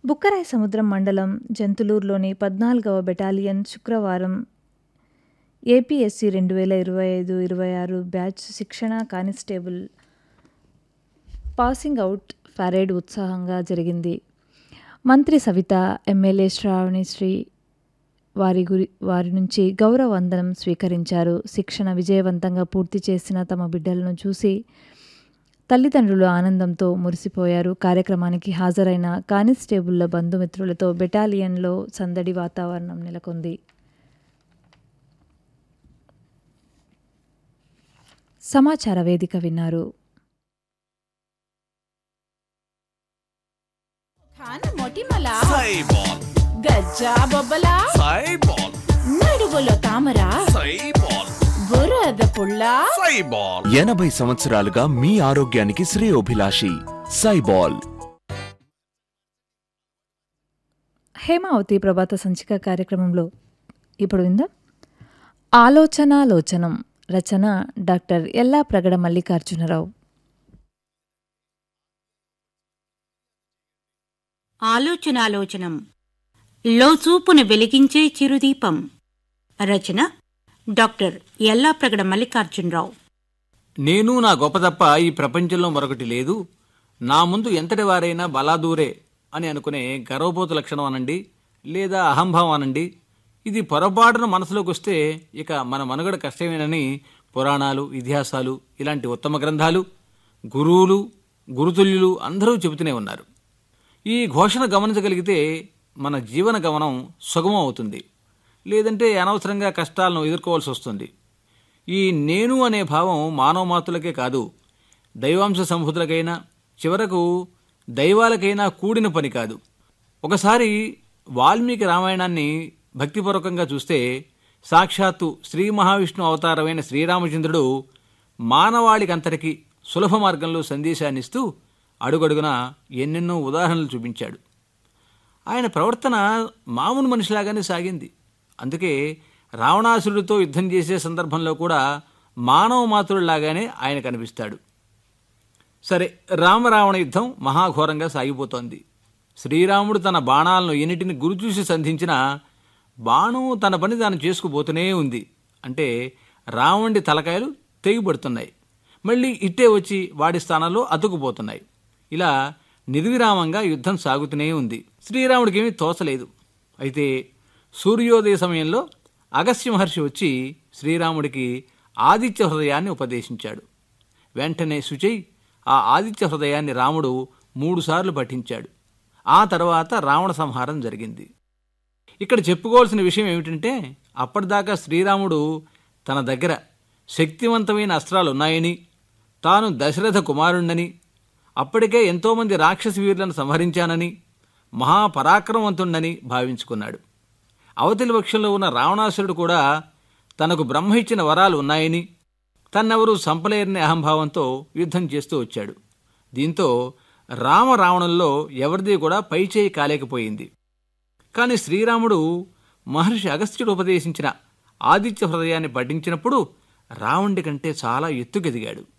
బుక్కరాయ సముద్రం మండలం జంతులూరులోని పద్నాలుగవ బెటాలియన్ శుక్రవారం ఏపీఎస్సీ రెండు వేల ఇరవై ఐదు ఇరవై ఆరు బ్యాచ్ శిక్షణ కానిస్టేబుల్ పాసింగ్ అవుట్ పరేడ్ ఉత్సాహంగా జరిగింది మంత్రి సవిత ఎమ్మెల్యే శ్రావణిశ్రీ వారి గురి వారి నుంచి గౌరవ వందనం స్వీకరించారు శిక్షణ విజయవంతంగా పూర్తి చేసిన తమ బిడ్డలను చూసి తల్లిదండ్రులు ఆనందంతో మురిసిపోయారు కార్యక్రమానికి హాజరైన కానిస్టేబుళ్ల బంధుమిత్రులతో బెటాలియన్లో సందడి వాతావరణం నెలకొంది సమాచార వేదిక విన్నారు ఖాన మొటిమల సైబాల్ గజ్జా బొబ్బల సైబాల్ నడుగులో తామర సైబాల్ బురద పుల్ల సైబాల్ ఎనభై సంవత్సరాలుగా మీ ఆరోగ్యానికి శ్రేయోభిలాషి సైబాల్ హేమావతి ప్రభాత సంచిక కార్యక్రమంలో ఇప్పుడు విందాం ఆలోచనాలోచనం రచన డాక్టర్ ఎల్లా ప్రగడ మల్లికార్జునరావు ఆలోచనాలోచనం లోచూపును వెలిగించే చిరుదీపం రచన డాక్టర్ ఎల్లాప్రగడ మల్లికార్జునరావు నేను నా గొప్ప తప్ప ఈ ప్రపంచంలో మరొకటి లేదు నా ముందు ఎంతటి వారైనా బలాదూరే అని అనుకునే గర్వపోతు లక్షణం అనండి లేదా అహంభావం అనండి ఇది పొరపాటున మనసులోకి వస్తే ఇక మన మనుగడ కష్టమేనని పురాణాలు ఇతిహాసాలు ఇలాంటి ఉత్తమ గ్రంథాలు గురువులు గురుతుల్యులు అందరూ చెబుతూనే ఉన్నారు ఈ ఘోషణ గమనించగలిగితే మన జీవన గమనం సుగమం అవుతుంది లేదంటే అనవసరంగా కష్టాలను ఎదుర్కోవాల్సి వస్తుంది ఈ నేను అనే భావం మానవ మాతృలకే కాదు దైవాంశ సంభూతులకైనా చివరకు దైవాలకైనా కూడిన పని కాదు ఒకసారి వాల్మీకి రామాయణాన్ని భక్తిపూర్వకంగా చూస్తే సాక్షాత్తు శ్రీ మహావిష్ణు అవతారమైన శ్రీరామచంద్రుడు మానవాళికంతటికీ సులభ మార్గంలో సందేశాన్నిస్తూ అడుగడుగున ఎన్నెన్నో ఉదాహరణలు చూపించాడు ఆయన ప్రవర్తన మామూలు మనిషిలాగానే సాగింది అందుకే రావణాసురుడితో యుద్ధం చేసే సందర్భంలో కూడా మానవ మాతృలాగానే ఆయన కనిపిస్తాడు సరే రామరావణ యుద్ధం మహాఘోరంగా సాగిపోతోంది శ్రీరాముడు తన బాణాలను ఎన్నిటిని గురిచూసి సంధించినా బాణం తన పని తాను చేసుకుపోతూనే ఉంది అంటే రావణుడి తలకాయలు తెగిపడుతున్నాయి మళ్ళీ ఇట్టే వచ్చి వాడి స్థానంలో అతుకుపోతున్నాయి ఇలా నిర్విరామంగా యుద్ధం సాగుతూనే ఉంది శ్రీరాముడికేమీ తోచలేదు అయితే సూర్యోదయ సమయంలో అగస్త్య మహర్షి వచ్చి శ్రీరాముడికి ఆదిత్య హృదయాన్ని ఉపదేశించాడు వెంటనే శుచై ఆ ఆదిత్య హృదయాన్ని రాముడు మూడుసార్లు పఠించాడు ఆ తర్వాత రావణ సంహారం జరిగింది ఇక్కడ చెప్పుకోవాల్సిన విషయం ఏమిటంటే అప్పటిదాకా శ్రీరాముడు తన దగ్గర శక్తివంతమైన అస్త్రాలు ఉన్నాయని తాను దశరథ కుమారుణ్ణని అప్పటికే ఎంతోమంది రాక్షస వీరులను సంహరించానని మహాపరాక్రమవంతుణ్ణని భావించుకున్నాడు అవతలి పక్షంలో ఉన్న రావణాసురుడు కూడా తనకు బ్రహ్మ ఇచ్చిన వరాలు ఉన్నాయని తన్నెవరూ సంపలేరని అహంభావంతో యుద్ధం చేస్తూ వచ్చాడు దీంతో రామ రావణంలో ఎవరిది కూడా పైచేయి కాలేకపోయింది కానీ శ్రీరాముడు మహర్షి అగస్త్యుడు ఉపదేశించిన ఆదిత్య హృదయాన్ని పఠించినప్పుడు రావణుడి కంటే చాలా ఎత్తుకెదిగాడు